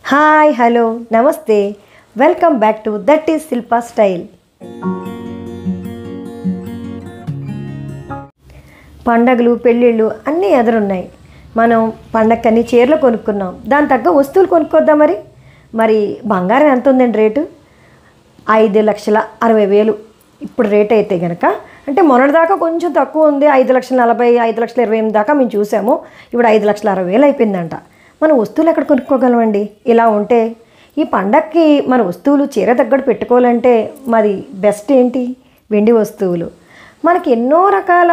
Hi hello నమస్తే welcome back to that is Shilpa style పండగలు పెళ్ళిళ్ళు అన్నీ ఎదురున్నాయి మనం పండగకని చీరలు కొనుక్కున్నాం దాని తగ్గ వస్తువులు కొనుక్కోద్దాం మరి మరి బంగారం ఎంత ఉందండి రేటు ఐదు లక్షల అరవై వేలు ఇప్పుడు రేట్ అయితే కనుక అంటే మొన్నటిదాకా కొంచెం తక్కువ ఉంది ఐదు లక్షల నలభై ఐదు లక్షల ఇరవై ఎనిమిది దాకా మేము చూసాము ఇప్పుడు ఐదు లక్షల అరవై వేలు అయిపోయిందంట మన వస్తువులు ఎక్కడ కొనుక్కోగలమండి ఇలా ఉంటే ఈ పండక్కి మన వస్తువులు చీర తగ్గట్టు పెట్టుకోవాలంటే మరి బెస్ట్ ఏంటి వెండి వస్తువులు మనకి ఎన్నో రకాల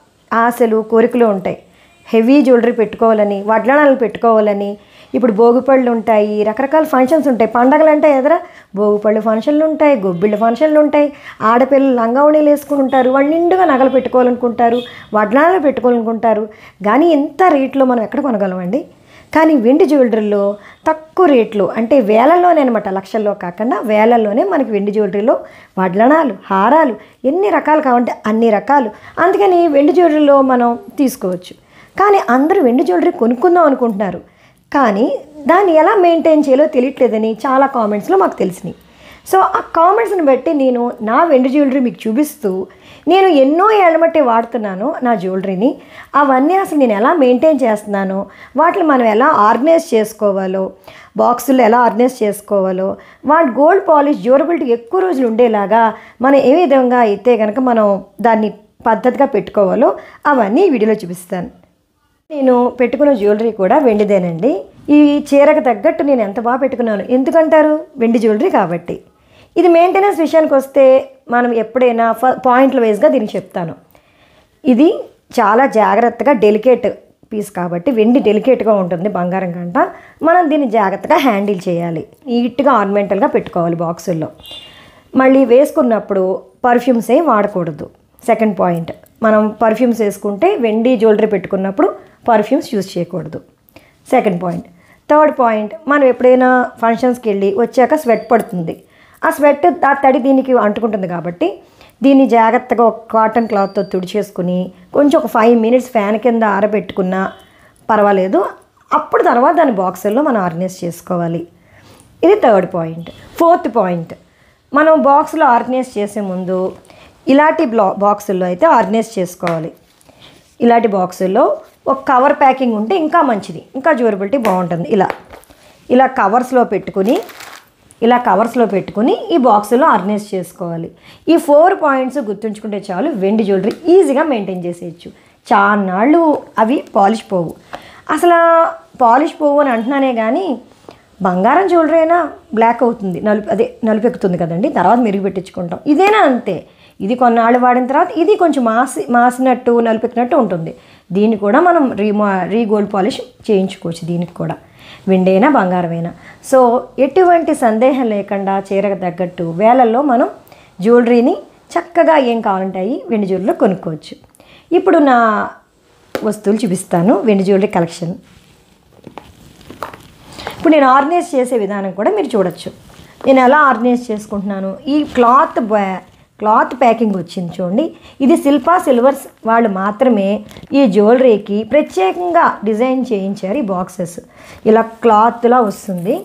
ఆశలు కోరికలు ఉంటాయి హెవీ జ్యువెలరీ పెట్టుకోవాలని వడ్లనాలు పెట్టుకోవాలని ఇప్పుడు భోగిపళ్ళు ఉంటాయి రకరకాల ఫంక్షన్స్ ఉంటాయి పండగలు అంటే ఎదురా భోగిపళ్ళు ఫంక్షన్లు ఉంటాయి గొబ్బిళ్ళ ఫంక్షన్లు ఉంటాయి ఆడపిల్లలు లంగావణీలు వేసుకుంటారు వాళ్ళు నిండుగా నగలు పెట్టుకోవాలనుకుంటారు వడ్లనాలు పెట్టుకోవాలనుకుంటారు కానీ ఎంత రేట్లో మనం ఎక్కడ కొనగలమండి కానీ వెండి జ్యువెలరీలో తక్కువ రేట్లు అంటే వేలల్లోనే అనమాట లక్షల్లో కాకుండా వేలల్లోనే మనకి వెండి జ్యువెలరీలో వడ్లనాలు హారాలు ఎన్ని రకాలు కావాలంటే అన్ని రకాలు అందుకని వెండి జ్యువెలరీలో మనం తీసుకోవచ్చు కానీ అందరూ వెండి జ్యువెలరీ కొనుక్కుందాం అనుకుంటున్నారు కానీ దాన్ని ఎలా మెయింటైన్ చేయాలో తెలియట్లేదని చాలా కామెంట్స్లో మాకు తెలిసినాయి సో ఆ కామెంట్స్ని బట్టి నేను నా వెండి జ్యువెలరీ మీకు చూపిస్తూ నేను ఎన్నో ఏళ్ళ బట్టి వాడుతున్నాను నా జ్యువెలరీని అవన్నీ అసలు నేను ఎలా మెయింటైన్ చేస్తున్నానో వాటిని మనం ఎలా ఆర్గనైజ్ చేసుకోవాలో బాక్సుల్లో ఎలా ఆర్గనైజ్ చేసుకోవాలో వాటి గోల్డ్ పాలిష్ డ్యూరబిలిటీ ఎక్కువ రోజులు ఉండేలాగా మనం ఏ విధంగా అయితే కనుక మనం దాన్ని పద్ధతిగా పెట్టుకోవాలో అవన్నీ ఈ వీడియోలో చూపిస్తాను నేను పెట్టుకున్న జ్యువెలరీ కూడా వెండిదేనండి ఈ చీరకు తగ్గట్టు నేను ఎంత బాగా పెట్టుకున్నాను ఎందుకంటారు వెండి జ్యువెలరీ కాబట్టి ఇది మెయింటెనెన్స్ విషయానికి వస్తే మనం ఎప్పుడైనా ఫ పాయింట్ల వైజ్గా దీనికి చెప్తాను ఇది చాలా జాగ్రత్తగా డెలికేట్ పీస్ కాబట్టి వెండి డెలికేట్గా ఉంటుంది బంగారం కంట మనం దీన్ని జాగ్రత్తగా హ్యాండిల్ చేయాలి నీట్గా ఆర్నమెంటల్గా పెట్టుకోవాలి బాక్సుల్లో మళ్ళీ వేసుకున్నప్పుడు పర్ఫ్యూమ్స్ ఏం వాడకూడదు సెకండ్ పాయింట్ మనం పర్ఫ్యూమ్స్ వేసుకుంటే వెండి జ్యువెలరీ పెట్టుకున్నప్పుడు పర్ఫ్యూమ్స్ యూజ్ చేయకూడదు సెకండ్ పాయింట్ థర్డ్ పాయింట్ మనం ఎప్పుడైనా ఫంక్షన్స్కి వెళ్ళి వచ్చాక స్వెట్ పడుతుంది ఆ స్వెట్ ఆ తడి దీనికి అంటుకుంటుంది కాబట్టి దీన్ని జాగ్రత్తగా ఒక కాటన్ క్లాత్తో తుడిచేసుకుని కొంచెం ఒక ఫైవ్ మినిట్స్ ఫ్యాన్ కింద ఆరబెట్టుకున్నా పర్వాలేదు అప్పుడు తర్వాత దాని బాక్సుల్లో మనం ఆర్గనైజ్ చేసుకోవాలి ఇది థర్డ్ పాయింట్ ఫోర్త్ పాయింట్ మనం బాక్స్లో ఆర్గనైజ్ చేసే ముందు ఇలాంటి బ్లా బాక్సుల్లో అయితే ఆర్గనైజ్ చేసుకోవాలి ఇలాంటి బాక్సుల్లో ఒక కవర్ ప్యాకింగ్ ఉంటే ఇంకా మంచిది ఇంకా డ్యూరబిలిటీ బాగుంటుంది ఇలా ఇలా కవర్స్లో పెట్టుకుని ఇలా కవర్స్లో పెట్టుకుని ఈ బాక్సులో ఆర్గనైజ్ చేసుకోవాలి ఈ ఫోర్ పాయింట్స్ గుర్తుంచుకుంటే చాలు వెండి జ్యువెలరీ ఈజీగా మెయింటైన్ చేసేయచ్చు చాన్నాళ్ళు అవి పాలిష్ పోవు అసలు పాలిష్ పోవు అని అంటున్నానే కానీ బంగారం జ్యువెలరీ అయినా బ్లాక్ అవుతుంది నలుపు అదే నలుపెక్కుతుంది కదండి తర్వాత మెరుగు పెట్టించుకుంటాం ఇదేనా అంతే ఇది కొన్నాళ్ళు వాడిన తర్వాత ఇది కొంచెం మాసి మాసినట్టు నలుపెక్కినట్టు ఉంటుంది దీన్ని కూడా మనం రీమా రీ గోల్డ్ పాలిష్ చేయించుకోవచ్చు దీనికి కూడా వెండైనా బంగారమైనా సో ఎటువంటి సందేహం లేకుండా చీరకు తగ్గట్టు వేలల్లో మనం జ్యువెలరీని చక్కగా ఏం కావాలంటాయి వెండి జ్యువెలరీలో కొనుక్కోవచ్చు ఇప్పుడు నా వస్తువులు చూపిస్తాను వెండి జ్యువెలరీ కలెక్షన్ ఇప్పుడు నేను ఆర్గనైజ్ చేసే విధానం కూడా మీరు చూడొచ్చు నేను ఎలా ఆర్గనైజ్ చేసుకుంటున్నాను ఈ క్లాత్ బ్యా క్లాత్ ప్యాకింగ్ వచ్చింది చూడండి ఇది శిల్పా సిల్వర్స్ వాళ్ళు మాత్రమే ఈ జ్యువెలరీకి ప్రత్యేకంగా డిజైన్ చేయించారు ఈ బాక్సెస్ ఇలా క్లాత్లా వస్తుంది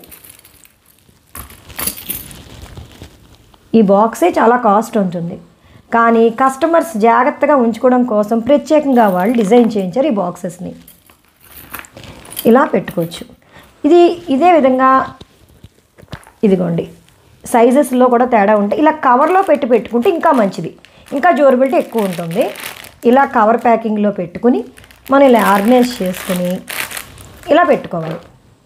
ఈ బాక్సే చాలా కాస్ట్ ఉంటుంది కానీ కస్టమర్స్ జాగ్రత్తగా ఉంచుకోవడం కోసం ప్రత్యేకంగా వాళ్ళు డిజైన్ చేయించారు ఈ బాక్సెస్ని ఇలా పెట్టుకోవచ్చు ఇది ఇదే విధంగా ఇదిగోండి సైజెస్లో కూడా తేడా ఉంటాయి ఇలా కవర్లో పెట్టి పెట్టుకుంటే ఇంకా మంచిది ఇంకా డ్యూరబిలిటీ ఎక్కువ ఉంటుంది ఇలా కవర్ ప్యాకింగ్లో పెట్టుకుని మనం ఇలా ఆర్గనైజ్ చేసుకుని ఇలా పెట్టుకోవాలి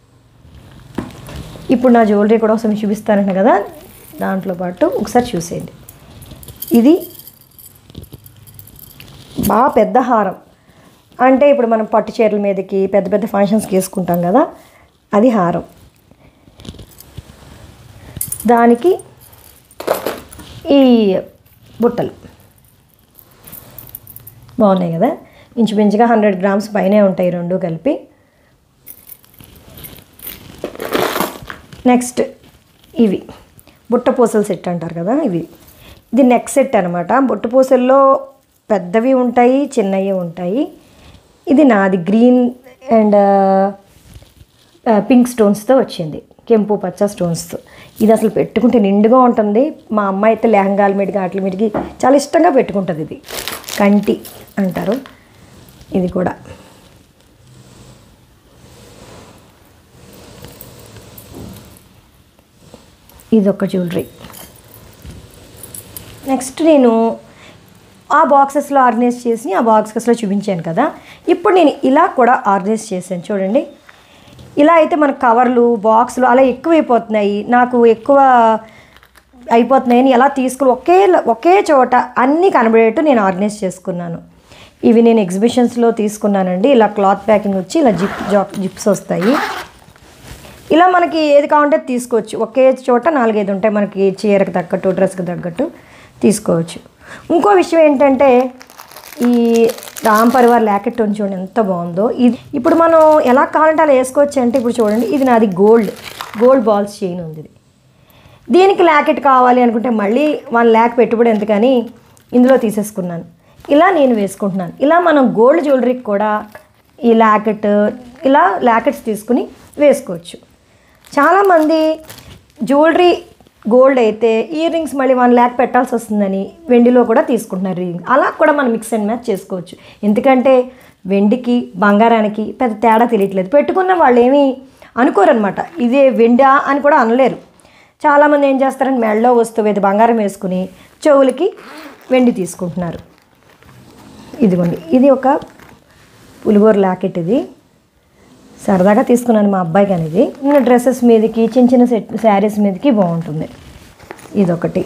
ఇప్పుడు నా జ్యువెలరీ కూడా ఒకసారి చూపిస్తానంట కదా దాంట్లో పాటు ఒకసారి చూసేయండి ఇది బాగా పెద్ద హారం అంటే ఇప్పుడు మనం పట్టు చీరల మీదకి పెద్ద పెద్ద ఫంక్షన్స్కి వేసుకుంటాం కదా అది హారం దానికి ఈ బుట్టలు బాగున్నాయి కదా ఇంచుమించుగా హండ్రెడ్ గ్రామ్స్ పైనే ఉంటాయి రెండు కలిపి నెక్స్ట్ ఇవి బుట్ట పూసల సెట్ అంటారు కదా ఇవి ఇది నెక్ సెట్ అనమాట బుట్ట పూసల్లో పెద్దవి ఉంటాయి చిన్నవి ఉంటాయి ఇది నాది గ్రీన్ అండ్ పింక్ స్టోన్స్తో వచ్చింది కెంపు పచ్చ స్టోన్స్తో ఇది అసలు పెట్టుకుంటే నిండుగా ఉంటుంది మా అమ్మ అయితే లెహంగాల మీదకి వాటి మీదకి చాలా ఇష్టంగా పెట్టుకుంటుంది ఇది కంటి అంటారు ఇది కూడా ఇది ఒక జ్యువెలరీ నెక్స్ట్ నేను ఆ బాక్సెస్లో ఆర్గనైజ్ చేసి ఆ బాక్సెస్లో చూపించాను కదా ఇప్పుడు నేను ఇలా కూడా ఆర్గనైజ్ చేశాను చూడండి ఇలా అయితే మనకు కవర్లు బాక్సులు అలా ఎక్కువైపోతున్నాయి నాకు ఎక్కువ అయిపోతున్నాయని ఎలా తీసుకుని ఒకే ఒకే చోట అన్నీ కనబడేట్టు నేను ఆర్గనైజ్ చేసుకున్నాను ఇవి నేను ఎగ్జిబిషన్స్లో తీసుకున్నానండి ఇలా క్లాత్ ప్యాకింగ్ వచ్చి ఇలా జిప్ జాక్ జిప్స్ వస్తాయి ఇలా మనకి ఏది కావాలంటే తీసుకోవచ్చు ఒకే చోట నాలుగైదు ఉంటాయి మనకి చీరకు తగ్గట్టు డ్రెస్కి తగ్గట్టు తీసుకోవచ్చు ఇంకో విషయం ఏంటంటే ఈ రామ్ పరివార్ ల్యాకెట్ ఉంది చూడండి ఎంత బాగుందో ఇది ఇప్పుడు మనం ఎలా కావాలంటే అలా వేసుకోవచ్చు అంటే ఇప్పుడు చూడండి ఇది నాది గోల్డ్ గోల్డ్ బాల్స్ చైన్ ఉంది ఇది దీనికి ల్యాకెట్ కావాలి అనుకుంటే మళ్ళీ వన్ ల్యాక్ పెట్టుబడి ఎందుకని ఇందులో తీసేసుకున్నాను ఇలా నేను వేసుకుంటున్నాను ఇలా మనం గోల్డ్ జ్యువెలరీకి కూడా ఈ ల్యాకెట్ ఇలా ల్యాకెట్స్ తీసుకుని వేసుకోవచ్చు చాలామంది జ్యువెలరీ గోల్డ్ అయితే ఇయర్ రింగ్స్ మళ్ళీ వన్ ల్యాక్ పెట్టాల్సి వస్తుందని వెండిలో కూడా తీసుకుంటున్నారు రింగ్ అలా కూడా మనం మిక్స్ అండ్ మ్యాచ్ చేసుకోవచ్చు ఎందుకంటే వెండికి బంగారానికి పెద్ద తేడా తెలియట్లేదు పెట్టుకున్న వాళ్ళు ఏమీ అనుకోరనమాట ఇదే వెండా అని కూడా అనలేరు చాలామంది ఏం చేస్తారంటే మెడలో వస్తువు ఇది బంగారం వేసుకుని చెవులకి వెండి తీసుకుంటున్నారు ఇదిగోండి ఇది ఒక పులిగోర లాకెట్ ఇది సరదాగా తీసుకున్నాను మా అబ్బాయికి అనేది చిన్న డ్రెస్సెస్ మీదకి చిన్న చిన్న సెట్ శారీస్ మీదకి బాగుంటుంది ఇదొకటి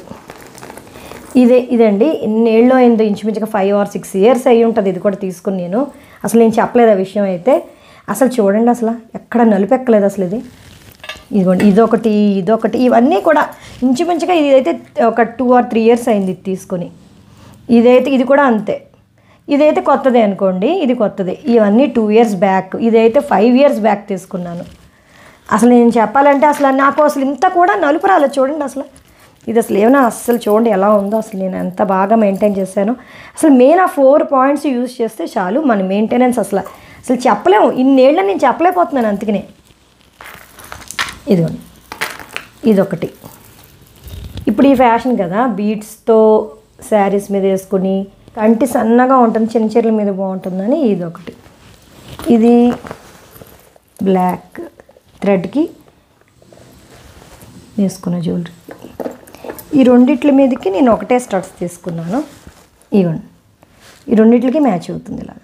ఇదే ఇదండి ఎన్నేళ్ళు అయిందో ఇంచుమించుగా ఫైవ్ ఆర్ సిక్స్ ఇయర్స్ అయ్యి ఉంటుంది ఇది కూడా తీసుకుని నేను అసలు నేను చెప్పలేదు ఆ విషయం అయితే అసలు చూడండి అసలు ఎక్కడ నలుపెక్కలేదు అసలు ఇది ఇదిగోండి ఇదొకటి ఇదొకటి ఇవన్నీ కూడా ఇంచుమించుగా ఇదైతే ఒక టూ ఆర్ త్రీ ఇయర్స్ అయింది ఇది తీసుకొని ఇదైతే ఇది కూడా అంతే ఇదైతే కొత్తదే అనుకోండి ఇది కొత్తదే ఇవన్నీ టూ ఇయర్స్ బ్యాక్ ఇదైతే ఫైవ్ ఇయర్స్ బ్యాక్ తీసుకున్నాను అసలు నేను చెప్పాలంటే అసలు నాకు అసలు ఇంత కూడా నలుపు రాలేదు చూడండి అసలు ఇది అసలు ఏమైనా అసలు చూడండి ఎలా ఉందో అసలు నేను ఎంత బాగా మెయింటైన్ చేశాను అసలు మెయిన్ ఆ ఫోర్ పాయింట్స్ యూజ్ చేస్తే చాలు మన మెయింటెనెన్స్ అసలు అసలు చెప్పలేము ఇన్నేళ్ళ నేను చెప్పలేకపోతున్నాను అందుకనే ఇదిగోండి ఇదొకటి ఇప్పుడు ఈ ఫ్యాషన్ కదా బీడ్స్తో శారీస్ మీద వేసుకుని కంటి సన్నగా ఉంటుంది చిన్న చీరల మీద బాగుంటుందని ఇది ఒకటి ఇది బ్లాక్ థ్రెడ్కి వేసుకున్న జ్యువెలరీ ఈ రెండిట్ల మీదకి నేను ఒకటే స్టడ్స్ తీసుకున్నాను ఇవ్వండి ఈ రెండిట్లకి మ్యాచ్ అవుతుంది ఇలా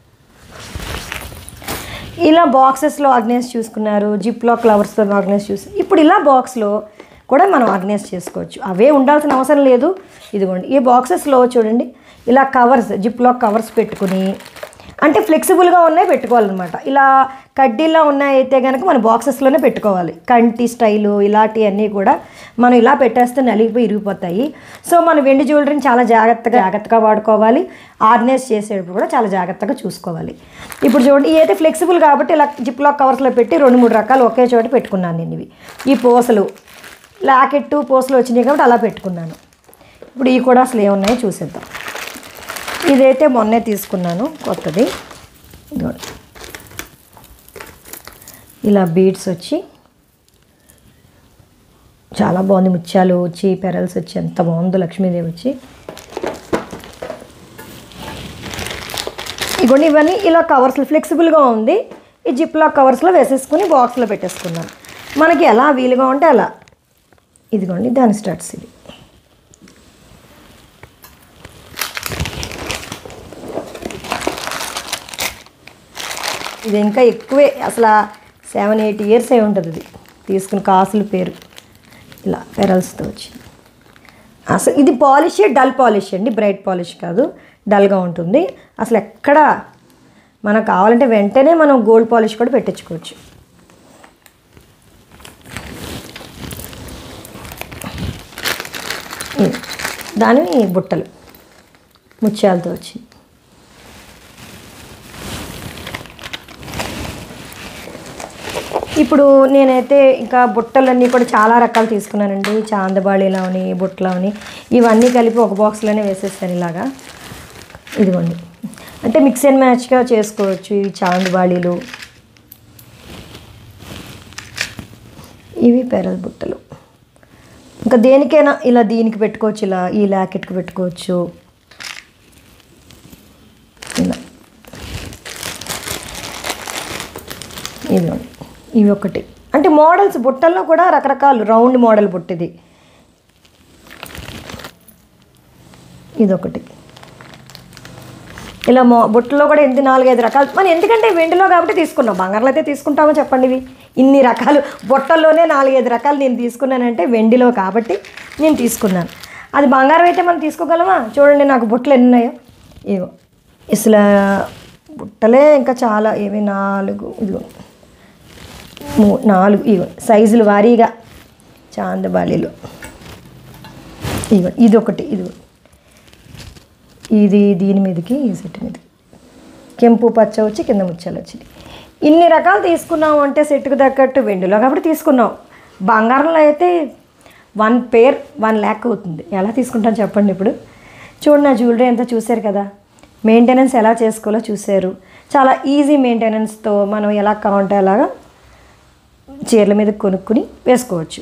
ఇలా బాక్సెస్లో ఆర్గనైజ్ చూసుకున్నారు జిప్లో ఫ్లవర్స్తో ఆర్గనైజ్ చూసి ఇప్పుడు ఇలా బాక్స్లో కూడా మనం ఆర్గనైజ్ చేసుకోవచ్చు అవే ఉండాల్సిన అవసరం లేదు ఇదిగోండి ఈ బాక్సెస్లో చూడండి ఇలా కవర్స్ జిప్లో కవర్స్ పెట్టుకుని అంటే ఫ్లెక్సిబుల్గా ఉన్నాయి పెట్టుకోవాలన్నమాట ఇలా కడ్డీలా ఉన్నాయి అయితే కనుక మన బాక్సెస్లోనే పెట్టుకోవాలి కంటి స్టైలు ఇలాంటివన్నీ కూడా మనం ఇలా పెట్టేస్తే నలిగిపోయి ఇరిగిపోతాయి సో మన వెండి జ్యువెలరీని చాలా జాగ్రత్తగా జాగ్రత్తగా వాడుకోవాలి ఆర్గనైజ్ చేసేటప్పుడు కూడా చాలా జాగ్రత్తగా చూసుకోవాలి ఇప్పుడు చూడండి ఇవి అయితే ఫ్లెక్సిబుల్ కాబట్టి ఇలా జిప్ లాక్ కవర్స్లో పెట్టి రెండు మూడు రకాలు ఒకే చోట పెట్టుకున్నాను నేను ఇవి ఈ పూసలు లాకెట్టు పూసలు వచ్చినాయి కాబట్టి అలా పెట్టుకున్నాను ఇప్పుడు ఇవి కూడా అసలు ఏమున్నాయో చూసేద్దాం ఇదైతే మొన్నే తీసుకున్నాను కొత్తది ఇదిగోండి. ఇలా బీడ్స్ వచ్చి చాలా బాగుంది ముత్యాలు వచ్చి పెరల్స్ వచ్చి ఎంత బాగుందో లక్ష్మీదేవి వచ్చి ఇగోండి ఇవన్నీ ఇలా కవర్స్లో ఫ్లెక్సిబుల్గా ఉంది ఈ జిప్లా కవర్స్లో వేసేసుకుని బాక్స్లో పెట్టేసుకున్నాను మనకి ఎలా వీలుగా ఉంటే అలా ఇదిగోండి దాని స్టార్ట్స్ ఇది ఇది ఇంకా ఎక్కువే అసలు సెవెన్ ఎయిట్ ఇయర్స్ అయి ఉంటుంది ఇది తీసుకుని కాసుల పేరు ఇలా పెరల్స్తో వచ్చింది అసలు ఇది పాలిష్ డల్ పాలిష్ అండి బ్రైట్ పాలిష్ కాదు డల్గా ఉంటుంది అసలు ఎక్కడ మనకు కావాలంటే వెంటనే మనం గోల్డ్ పాలిష్ కూడా పెట్టించుకోవచ్చు ఇది. దాని బుట్టలు ముత్యాలతో వచ్చింది ఇప్పుడు నేనైతే ఇంకా బుట్టలన్నీ కూడా చాలా రకాలు తీసుకున్నానండి చాందబాళీలవని బుట్టలవని ఇవన్నీ కలిపి ఒక బాక్స్లోనే వేసేస్తాను ఇలాగా ఇదిగోండి అంటే మిక్స్ అండ్ మ్యాచ్గా చేసుకోవచ్చు ఇవి చాందబాళీలు ఇవి పెరల్ బుట్టలు ఇంకా దేనికైనా ఇలా దీనికి పెట్టుకోవచ్చు ఇలా ఈ లాకెట్కి పెట్టుకోవచ్చు ఇలా ఇదిగోండి ఇవి ఒకటి అంటే మోడల్స్ బుట్టల్లో కూడా రకరకాలు రౌండ్ మోడల్ బుట్ట ఇది ఇదొకటి ఇలా మో బుట్టలో కూడా ఎనిమిది నాలుగైదు రకాలు మనం ఎందుకంటే వెండిలో కాబట్టి తీసుకున్నాం బంగారంలో అయితే తీసుకుంటామో చెప్పండి ఇవి ఇన్ని రకాలు బుట్టల్లోనే నాలుగైదు రకాలు నేను తీసుకున్నానంటే వెండిలో కాబట్టి నేను తీసుకున్నాను అది బంగారం అయితే మనం తీసుకోగలమా చూడండి నాకు బుట్టలు ఎన్ని ఉన్నాయో ఇగో ఇసలు బుట్టలే ఇంకా చాలా ఏవి నాలుగు ఇదిగో మూ నాలుగు ఇగో సైజులు వారీగా చాందబాలీలు ఇగో ఇది ఒకటి ఇది ఇది దీని మీదకి ఈ సెట్ మీదకి కెంపు పచ్చ వచ్చి కింద ముత్యాలు వచ్చినాయి ఇన్ని రకాలు తీసుకున్నాం అంటే సెట్కి తగ్గట్టు వెండిలో కాబట్టి తీసుకున్నాం బంగారంలో అయితే వన్ పేర్ వన్ ల్యాక్ అవుతుంది ఎలా తీసుకుంటాను చెప్పండి ఇప్పుడు చూడండి నా జ్యువెలరీ అంతా చూశారు కదా మెయింటెనెన్స్ ఎలా చేసుకోవాలో చూశారు చాలా ఈజీ మెయింటెనెన్స్తో మనం ఎలా కావాలంటే అలాగా చీరల మీద కొనుక్కుని వేసుకోవచ్చు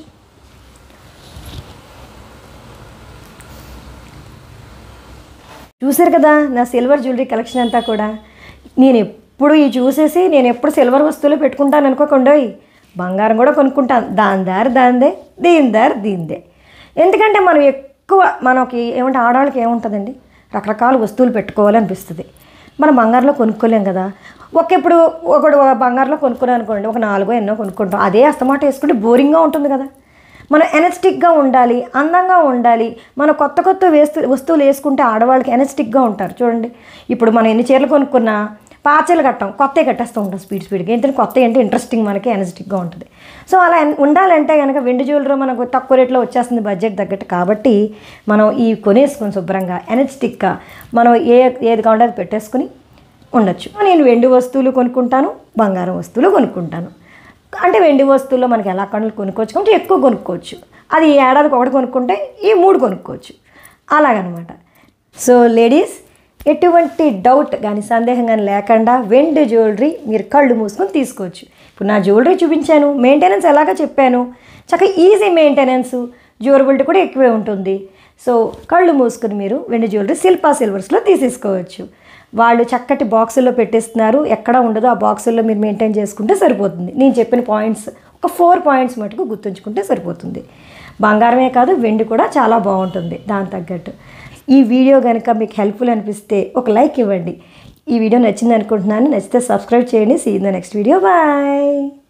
చూశారు కదా నా సిల్వర్ జ్యువెలరీ కలెక్షన్ అంతా కూడా నేను ఎప్పుడు ఈ చూసేసి నేను ఎప్పుడు సిల్వర్ వస్తువులు పెట్టుకుంటాను అనుకోకుండా బంగారం కూడా కొనుక్కుంటాను దాని దారి దాందే దీని దారి దీందే ఎందుకంటే మనం ఎక్కువ మనకి ఏమంటే ఆడవాళ్ళకి ఏముంటుందండి రకరకాల వస్తువులు పెట్టుకోవాలనిపిస్తుంది మనం బంగారంలో కొనుక్కోలేం కదా ఒక ఇప్పుడు ఒకడు బంగారంలో కొనుక్కున్నాను అనుకోండి ఒక నాలుగో ఎన్నో కొనుక్కుంటాం అదే అస్తమాట వేసుకుంటే బోరింగ్గా ఉంటుంది కదా మనం ఎనర్జెటిక్గా ఉండాలి అందంగా ఉండాలి మనం కొత్త కొత్త వేస్తు వస్తువులు వేసుకుంటే ఆడవాళ్ళకి ఎనర్జెటిక్గా ఉంటారు చూడండి ఇప్పుడు మనం ఎన్ని చీరలు కొనుక్కున్నా పాచలు కట్టాం కొత్తవి కట్టేస్తూ ఉంటాం స్పీడ్ స్పీడ్గా ఏంటంటే కొత్త అంటే ఇంట్రెస్టింగ్ మనకి ఎనర్జెటిక్గా ఉంటుంది సో అలా ఎన్- ఉండాలంటే కనుక వెండి జ్యువెలరీ మనకు తక్కువ రేట్లో వచ్చేస్తుంది బడ్జెట్ తగ్గట్టు కాబట్టి మనం ఈ కొనేసుకొని శుభ్రంగా ఎనర్జెటిక్గా మనం ఏ ఏది కావాలంటే అది పెట్టేసుకుని ఉండొచ్చు నేను వెండి వస్తువులు కొనుక్కుంటాను బంగారం వస్తువులు కొనుక్కుంటాను అంటే వెండి వస్తువుల్లో మనకి ఎలా కళ్ళు కొనుక్కోవచ్చు కాబట్టి ఎక్కువ కొనుక్కోవచ్చు అది ఈ ఏడాదికి ఒకటి కొనుక్కుంటే ఈ మూడు కొనుక్కోవచ్చు అలాగనమాట సో లేడీస్ ఎటువంటి డౌట్ కానీ సందేహం కానీ లేకుండా వెండి జ్యువెలరీ మీరు కళ్ళు మూసుకొని తీసుకోవచ్చు ఇప్పుడు నా జ్యువెలరీ చూపించాను మెయింటెనెన్స్ ఎలాగో చెప్పాను చక్కగా ఈజీ మెయింటెనెన్స్ డ్యూరబిలిటీ కూడా ఎక్కువే ఉంటుంది సో కళ్ళు మూసుకుని మీరు వెండి జ్యువెలరీ శిల్పా సిల్వర్స్లో తీసేసుకోవచ్చు వాళ్ళు చక్కటి బాక్సుల్లో పెట్టిస్తున్నారు ఎక్కడ ఉండదో ఆ బాక్సుల్లో మీరు మెయింటైన్ చేసుకుంటే సరిపోతుంది నేను చెప్పిన పాయింట్స్ ఒక ఫోర్ పాయింట్స్ మటుకు గుర్తుంచుకుంటే సరిపోతుంది బంగారమే కాదు వెండి కూడా చాలా బాగుంటుంది దాని తగ్గట్టు ఈ వీడియో కనుక మీకు హెల్ప్ఫుల్ అనిపిస్తే ఒక లైక్ ఇవ్వండి ఈ వీడియో నచ్చింది అనుకుంటున్నాను నచ్చితే సబ్స్క్రైబ్ చేయండి see in the next video bye